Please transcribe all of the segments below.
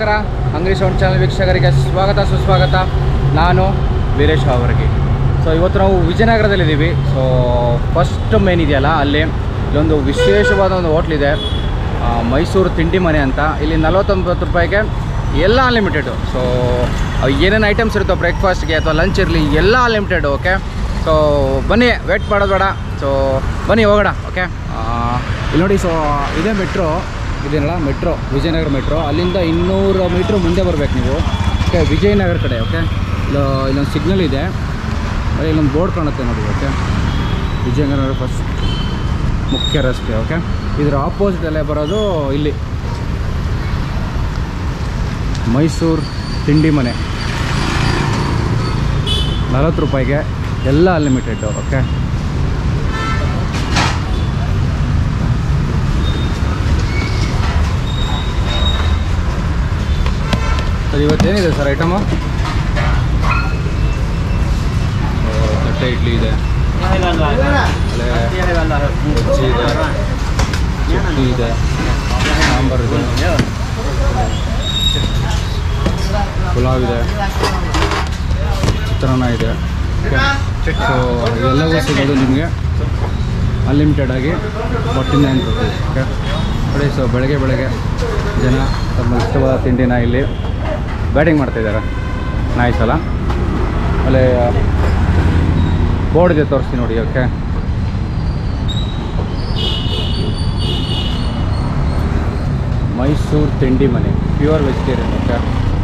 ನಮಸ್ಕಾರ ಅಂಗಡಿ sound channel ವೀಕ್ಷಕರಿಗೆ ಸ್ವಾಗತ ಸುಸ್ವಾಗತ ನಾನು ವೀರೇಶ್ ಅವರಿಗೆ ಸೊ ಇವತ್ತು ನಾವು ವಿಜಯನಗರದಲ್ಲಿದ್ದೀವಿ ಸೊ ಫಸ್ಟ್ ಮೇನ್ ಇದೆಯಲ್ಲ ಅಲ್ಲಿ ಇಲ್ಲೊಂದು ವಿಶೇಷವಾದ ಒಂದು ಹೋಟ್ಲಿದೆ ಆ, ಮೈಸೂರು ತಿಂಡಿ ಮನೆ ಅಂತ ಇಲ್ಲಿ ನಲವತ್ತೊಂಬತ್ತು ರೂಪಾಯಿಗೆ ಎಲ್ಲ ಅನ್ಲಿಮಿಟೆಡು ಸೊ ಏನೇನು ಐಟಮ್ಸ್ ಇರುತ್ತೋ ಬ್ರೇಕ್ಫಾಸ್ಟ್ಗೆ ಅಥವಾ ಲಂಚ್ ಇರಲಿ ಎಲ್ಲ ಅನ್ಲಿಮಿಟೆಡ್ ಓಕೆ ಸೊ ಬನ್ನಿ ವೇಟ್ ಮಾಡೋದು ಬೇಡ ಸೊ ಬನ್ನಿ ಹೋಗೋಣ ಓಕೆ ಇಲ್ಲಿ ನೋಡಿ ಸೊ ಇದೇ ಮೆಟ್ರೋ ಇದೇನಲ್ಲ ಮೆಟ್ರೋ ವಿಜಯನಗರ ಮೆಟ್ರೋ ಅಲ್ಲಿಂದ ಇನ್ನೂರು ಮೀಟ್ರ್ ಮುಂದೆ ಬರ್ಬೇಕು ನೀವು ಓಕೆ ವಿಜಯನಗರ ಕಡೆ ಓಕೆ ಇಲ್ಲ ಇಲ್ಲೊಂದು ಸಿಗ್ನಲ್ ಇದೆ ಅದೇ ಇಲ್ಲೊಂದು ಬೋರ್ಡ್ ಕಾಣುತ್ತೆ ನೋಡಿ ಓಕೆ ವಿಜಯನಗರ ಫಸ್ಟ್ ಮುಖ್ಯ ರಸ್ತೆ ಓಕೆ ಇದರ ಆಪೋಸಿಟಲ್ಲೇ ಬರೋದು ಇಲ್ಲಿ ಮೈಸೂರು ತಿಂಡಿ ಮನೆ ನಲವತ್ತು ರೂಪಾಯಿಗೆ ಎಲ್ಲ ಅನ್ಲಿಮಿಟೆಡ್ ಓಕೆ ಸರ್ ಇವತ್ತೇನಿದೆ ಸರ್ ಐಟಮು ತಟ್ಟೆ ಇಡ್ಲಿ ಇದೆ ಆಮೇಲೆ ಬಜ್ಜಿ ಇದೆ ಚಟ್ನಿ ಇದೆ ಸಾಂಬಾರು ಇದೆ ಪುಲಾವ್ ಇದೆ ಚಿತ್ರಾನ್ನ ಇದೆ ಸೊ ಎಲ್ಲವೂ ಸಿಗೋದು ನಿಮಗೆ ಅನ್ಲಿಮಿಟೆಡ್ ಆಗಿ ಫಾರ್ಟಿ ನೈನ್ ರುಪೀಸ್ ಓಕೆ ನೋಡಿ ಸೊ ಬೆಳಗ್ಗೆ ಬೆಳಗ್ಗೆ ಜನ ತಮ್ಮ ಇಷ್ಟವಾದ ತಿಂಡಿನ ಇಲ್ಲಿ ಬ್ಯಾಟಿಂಗ್ ಮಾಡ್ತಾಯಿದ್ದಾರೆ ನಾಯಿ ಸಲ ಆಮೇಲೆ ಬೋರ್ಡ್ ಇದೆ ತೋರಿಸ್ತೀನಿ ನೋಡಿ ಓಕೆ ಮೈಸೂರು ತಿಂಡಿ ಮನೆ ಪ್ಯೂರ್ ವೆಜಿಟೇರಿಯನ್ ಓಕೆ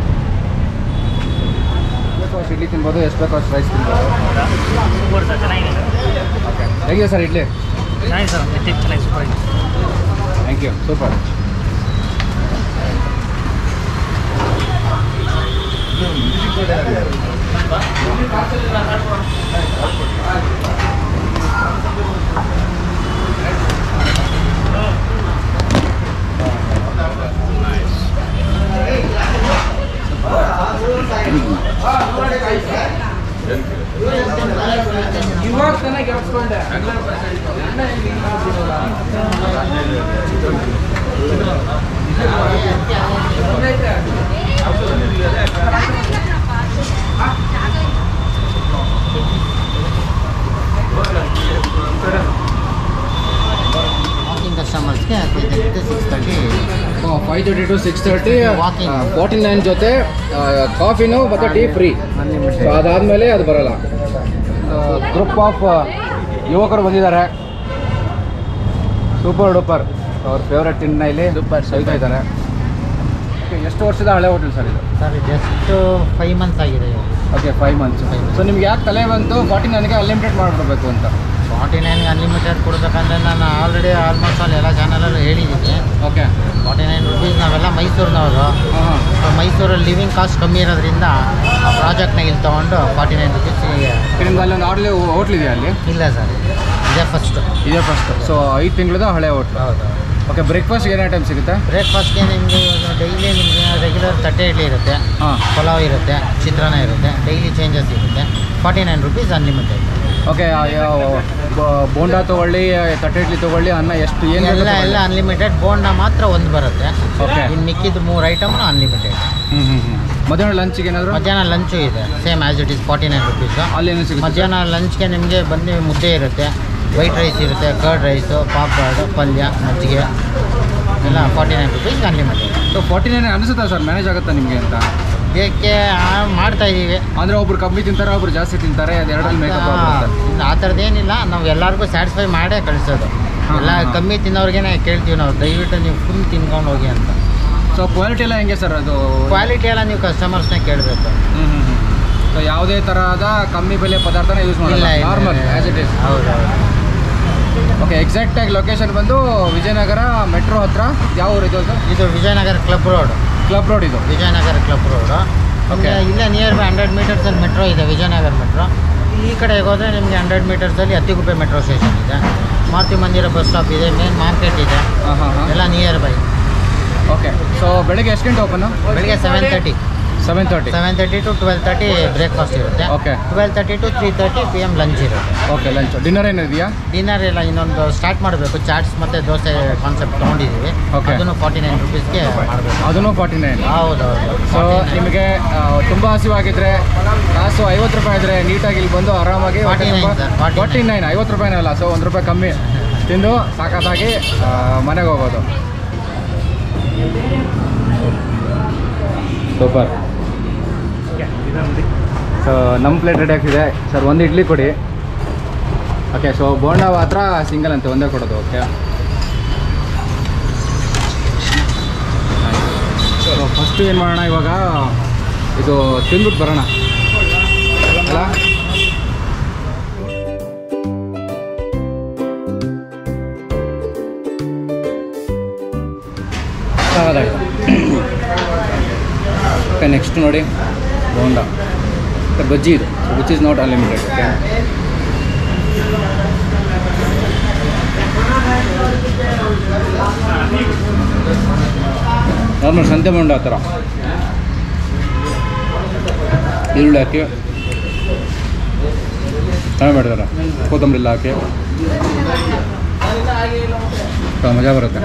ಬೇಕು ಅಷ್ಟು ಇಡ್ಲಿ ತಿನ್ಬೋದು ಎಷ್ಟು ಬೇಕೋ ಅಷ್ಟು ರೈಸ್ ತಿನ್ಬೋದು ಸೂಪರ್ ಸರ್ ಚೆನ್ನಾಗಿದೆ ಓಕೆ ಹೇಗಿದೆ ಸರ್ ಇಡ್ಲಿ ಚೆನ್ನಾಗಿದೆ ಸರ್ ಎತ್ತಿ ಚೆನ್ನಾಗಿ ಸೂಪರ್ ಆಗಿದೆ ಥ್ಯಾಂಕ್ ಯು ಸೂಪರ್ ಇವಾಗ ಚೆನ್ನಾಗಿ ವಾಕಿಂಗ್ ಕಸ್ಟಮರ್ಸ್ಗೆ six thirty five thirty to six thirty Walking. Forty nine ಜೊತೆ ಕಾಫಿನು ಮತ್ತು ಟೀ ಫ್ರೀ ಸೊ ಅದಾದಮೇಲೆ ಅದು ಬರಲ್ಲ ಗ್ರೂಪ್ ಆಫ್ ಯುವಕರು ಬಂದಿದ್ದಾರೆ ಸೂಪರ್ ಡೂಪರ್ ಅವ್ರ ಫೇವ್ರೆಟ್ ತಿನ್ನ ಇಲ್ಲಿ ಸೂಪರ್ ಸವಿತಾ ಇದ್ದಾರೆ Okay, ಎಷ್ಟು ವರ್ಷದ ಹಳೆ ಹೋಟೆಲ್ ಸರ್ ಇದು ಸರ್ ಜಸ್ಟ್ ಫೈವ್ ಮಂತ್ಸ್ ಆಗಿದೆ ಇವಾಗ okay five months Five months. So ನಿಮ್ಗೆ ಯಾಕೆ ತಲೆ ಬಂತು ಫಾರ್ಟಿ ನೈನ್ಗೆ ಅನ್ಲಿಮಿಟೆಡ್ ಮಾಡಿಬಿಡ್ಬೇಕು ಅಂತ ಫಾರ್ಟಿ ನೈನ್ಗೆ ಅನ್ಲಿಮಿಟೆಡ್ ಕೊಡಬೇಕಂದ್ರೆ ನಾನು ಆಲ್ರೆಡಿ ಆಲ್ಮೋಸ್ಟ್ ಆಲ್ ಎಲ್ಲ ಚಾನಲಲ್ಲೂ ಹೇಳಿದ್ದೀನಿ ಓಕೆ ಫಾರ್ಟಿ ನೈನ್ ರುಪೀಸ್ ನಾವೆಲ್ಲ ಮೈಸೂರಿನವರು ಹಾಂ ಹಾಂ ಸೊ ಮೈಸೂರಲ್ಲಿ ಲಿವಿಂಗ್ ಕಾಸ್ಟ್ ಕಮ್ಮಿ ಇರೋದ್ರಿಂದ ಆ ಪ್ರಾಜೆಕ್ಟ್ನ ಇಲ್ಲಿ ತೊಗೊಂಡು ಫಾರ್ಟಿ ನೈನ್ ರುಪೀಸಿಗೆ ನಿಮ್ದು ಅಲ್ಲೊಂದು ಆಡ್ಲಿ ಹೋಟ್ಲ್ ಇದೆಯಾ ಅಲ್ಲಿ ಇಲ್ಲ ಸರ್ ಇದೇ ಫಸ್ಟು ಇದೇ ಫಸ್ಟ್ ಸೊ ಐದು ತಿಂಗಳದ ಹಳೆ ಹೋಟ್ಲು ಹೌದು ಓಕೆ ಬ್ರೇಕ್ಫಾಸ್ಟ್ ಏನು ಐಟಮ್ ಸಿಗುತ್ತೆ ಬ್ರೇಕ್ಫಾಸ್ಟ್ಗೆ ನಿಮಗೆ ಡೈಲಿ ನಿಮಗೆ ರೆಗ್ಯುಲರ್ ತಟ್ಟೆ ಇಡ್ಲಿ ಇರುತ್ತೆ ಹಾಂ ಪಲಾವ್ ಇರುತ್ತೆ ಚಿತ್ರಾನ್ನ ಇರುತ್ತೆ ಡೈಲಿ ಚೇಂಜಸ್ ಇರುತ್ತೆ forty nine rupees unlimited okay ಬೋಂಡಾ ತೊಗೊಳ್ಳಿ ತಟ್ಟೆ ಇಡ್ಲಿ ತೊಗೊಳ್ಳಿ ಅನ್ನ ಎಷ್ಟು ಏನು ಎಲ್ಲ ಎಲ್ಲ ಅನ್ಲಿಮಿಟೆಡ್ ಬೋಂಡ ಮಾತ್ರ ಒಂದು ಬರುತ್ತೆ Okay. ಇನ್ನು ಮಿಕ್ಕಿದ್ದು ಮೂರು ಐಟಮ್ನು ಅನ್ಲಿಮಿಟೆಡ್ ಹ್ಞೂ ಹ್ಞೂ ಹ್ಞೂ ಮಧ್ಯಾಹ್ನ ಲಂಚಿಗೆ ಏನಾದರೂ ಮಧ್ಯಾಹ್ನ ಲಂಚು ಇದೆ same as it is forty nine rupees ಅಲ್ಲಿ ಏನು ಸಿಗುತ್ತೆ ಮಧ್ಯಾಹ್ನ ಲಂಚ್ಗೆ ನಿಮಗೆ ಬಂದು ಮುದ್ದೆ ಇರುತ್ತೆ ವೈಟ್ ರೈಸ್ ಇರುತ್ತೆ ಕರ್ಡ್ ರೈಸು ಪಾಪಡ್ ಪಲ್ಯ ಮಜ್ಜಿಗೆ ಎಲ್ಲ forty nine rupees unlimited so forty nine ಅನಿಸುತ್ತಾ ಸರ್ ಮ್ಯಾನೇಜ್ ಆಗುತ್ತಾ ನಿಮಗೆ ಅಂತ ಬೇಕೆ ಮಾಡ್ತಾ ಇದ್ದೀವಿ ಅಂದರೆ ಒಬ್ರು ಕಮ್ಮಿ ತಿಂತಾರೆ ಒಬ್ರು ಜಾಸ್ತಿ ತಿಂತಾರೆ ಅದು ಎರಡರಲ್ಲಿ ಮೇಕಪ್ ಆಗುತ್ತೆ ಇಲ್ಲ, ಆ ಥರದ್ದೇನಿಲ್ಲ ನಾವು ಎಲ್ಲರಿಗೂ ಸ್ಯಾಟಿಸ್ಫೈ ಮಾಡೇ ಕಳಿಸೋದು ಹಾ, ಎಲ್ಲ ಹಾ, ಹಾ. ಕಮ್ಮಿ ತಿನ್ನೋರ್ಗೆ ಕೇಳ್ತೀವಿ ನಾವು ದಯವಿಟ್ಟು ನೀವು ಫುಲ್ ತಿನ್ಕೊಂಡು ಹೋಗಿ ಅಂತ ಸೊ ಕ್ವಾಲಿಟಿ ಎಲ್ಲ ಹೆಂಗೆ ಸರ್ ಅದು ಕ್ವಾಲಿಟಿ ಎಲ್ಲ ನೀವು ಕಸ್ಟಮರ್ಸ್ನ ಕೇಳಬೇಕು ಹ್ಞೂ ಹ್ಞೂ ಹ್ಞೂ ಸೊ ಯಾವುದೇ ಥರದ ಕಮ್ಮಿ ಬೆಲೆ ಪದಾರ್ಥನ ಯೂಸ್ ಇಲ್ಲ ಮಾಡಲ್ಲ ಇಲ್ಲ, ನಾರ್ಮಲ್ ಇಲ್ಲ. ಆ್ಯಸ್ ಇಟ್ ಇಸ್ ಹೌದು ಹೌದು ಓಕೆ ಎಕ್ಸಾಕ್ಟಾಗಿ ಲೊಕೇಶನ್ ಬಂದು ವಿಜಯನಗರ ಮೆಟ್ರೋ ಹತ್ರ ಯಾವ ಊರು ಇದು ಅದು ಇದು Vijayanagar club road club road ಇದು ವಿಜಯನಗರ ಕ್ಲಬ್ ರೋಡ್ Okay. ಇಲ್ಲೇ ನಿಯರ್ ಬೈ ಹಂಡ್ರೆಡ್ ಮೀಟರ್ಸಲ್ಲಿ ಮೆಟ್ರೋ ಇದೆ ವಿಜಯನಗರ ಮೆಟ್ರೋ ಈ ಕಡೆಗೆ ಹೋದರೆ ನಿಮಗೆ ಹಂಡ್ರೆಡ್ ಮೀಟರ್ಸಲ್ಲಿ ಹತ್ತಿಗುಪ್ಪೆ ಮೆಟ್ರೋ ಸ್ಟೇಷನ್ ಇದೆ ಮಾರುತಿ ಮಂದಿರ ಬಸ್ ಸ್ಟಾಪ್ ಇದೆ ಮೇನ್ ಮಾರ್ಕೆಟ್ ಇದೆ ಹಾಂ ಹಾಂ ಹಾಂ ಎಲ್ಲ ನಿಯರ್ ಬೈ ಓಕೆ ಸೊ ಬೆಳಗ್ಗೆ ಎಷ್ಟು ಗಂಟೆ ಓಪನ್ನು ಬೆಳಿಗ್ಗೆ seven thirty seven thirty seven thirty to twelve thirty breakfast ಇರುತ್ತೆ okay twelve thirty to three thirty P M lunch ಇರುತ್ತೆ ಓಕೆ ಲಂಚ್ ಡಿನ್ನರ್ ಏನಿದೆಯಾ ಡಿನ್ನರ್ ಎಲ್ಲ ಇನ್ನೊಂದು ಸ್ಟಾರ್ಟ್ ಮಾಡಬೇಕು ಚಾಟ್ಸ್ ಮತ್ತು ದೋಸೆ ಕಾನ್ಸೆಪ್ಟ್ ತೊಗೊಂಡಿದ್ದೀವಿ Okay. ಅದನ್ನು ಫಾರ್ಟಿ ನೈನ್ ರುಪೀಸ್ಗೆ ಮಾಡಬೇಕು ಅದನ್ನು ಫಾರ್ಟಿ ನೈನ್ ಹೌದೌದು ಸೊ ನಿಮಗೆ ತುಂಬ ಹಸಿವಾಗಿದ್ರೆ ಕಾಸು ಐವತ್ತು ರೂಪಾಯಿ ಇದ್ರೆ ನೀಟಾಗಿ ಇಲ್ಲಿ ಬಂದು ಆರಾಮಾಗಿ 49 sir, 49. ಫಾರ್ಟಿ ನೈನ್ ಐವತ್ತು ರೂಪಾಯಿನಲ್ಲ ಸೊ ಒಂದು ರೂಪಾಯಿ ಕಮ್ಮಿ ತಿಂದು ಸಾಕತ್ತಾಗಿ ಮನೆಗೆ ಹೋಗೋದು ಸೂಪರ್ ಸೊ ನಮ್ಮ ಪ್ಲೇಟ್ ರೆಡಿ ಆಗ್ತಿದೆ ಸರ್ ಒಂದು ಇಡ್ಲಿ ಕೊಡಿ ಓಕೆ ಸೊ ಬೋಂಡ ಮಾತ್ರ ಸಿಂಗಲ್ ಅಂತೆ ಒಂದೇ ಕೊಡೋದು ಓಕೆ ಸೊ ಫಸ್ಟು ಏನು ಮಾಡೋಣ ಇವಾಗ ಇದು ತಿಂದ್ಬಿಟ್ಟು ಬರೋಣ ಅಲ್ಲ ಸಾಕಾಯ್ತು ಓಕೆ ನೆಕ್ಸ್ಟ್ ನೋಡಿ ಬೋಂಡ ಮತ್ತೆ ಬಜ್ಜಿ ಇದು which is not unlimited okay normal ಸಂತೆ ಬೋಂಡ ಆ ಥರ ಈರುಳ್ಳಿ ಹಾಕಿ ಚೆನ್ನಾಗಿ ಮಾಡಿದ್ದಾರೆ ಕೊತ್ತಂಬರಿ ಎಲ್ಲ ಹಾಕಿ ಸ್ವಲ್ಪ ಮಜಾ ಬರುತ್ತೆ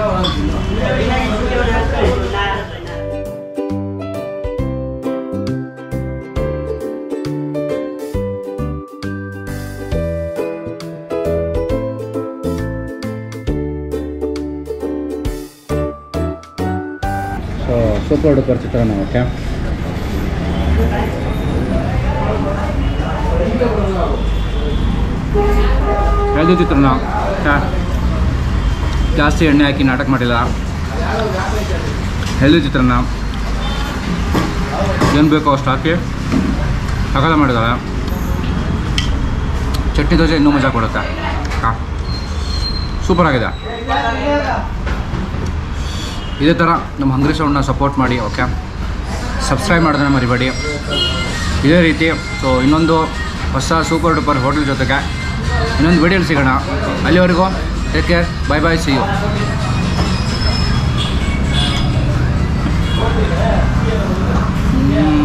ಸೊ ಸೂಪರ್ ಡೂಪರ್ ಚಿತ್ರಾನ್ನ ಓಕೆ ಹೆಲ್ದಿ ಚಿತ್ರಾನ್ನ ಓಕೆ ಜಾಸ್ತಿ ಎಣ್ಣೆ ಹಾಕಿ ನಾಟಕ ಮಾಡಿಲ್ಲ ಹೆಲ್ದಿ ಚಿತ್ರಾನ್ನ ಏನು ಬೇಕೋ ಅಷ್ಟು ಹಾಕಿ ಸಕಾಲ ಮಾಡಿದ್ದಾಳೆ ಚಟ್ನಿ ದೋಸೆ ಇನ್ನೂ ಮಜಾ ಕೊಡುತ್ತೆ ಹಾಂ ಸೂಪರ್ ಆಗಿದೆ ಇದೇ ಥರ ನಮ್ಮ ಹಂಗ್ರಿ ಸೌಂಡ್ನ ಸಪೋರ್ಟ್ ಮಾಡಿ ಓಕೆ ಸಬ್ಸ್ಕ್ರೈಬ್ ಮಾಡೋದನ್ನ ಮರಿಬೇಡಿ ಇದೇ ರೀತಿ ಸೊ ಇನ್ನೊಂದು ಹೊಸ ಸೂಪರ್ ಡೂಪರ್ ಹೋಟೆಲ್ ಜೊತೆಗೆ ಇನ್ನೊಂದು ವಿಡಿಯೋಲಿ ಸಿಗೋಣ ಅಲ್ಲಿವರೆಗೂ take care bye bye see you hmm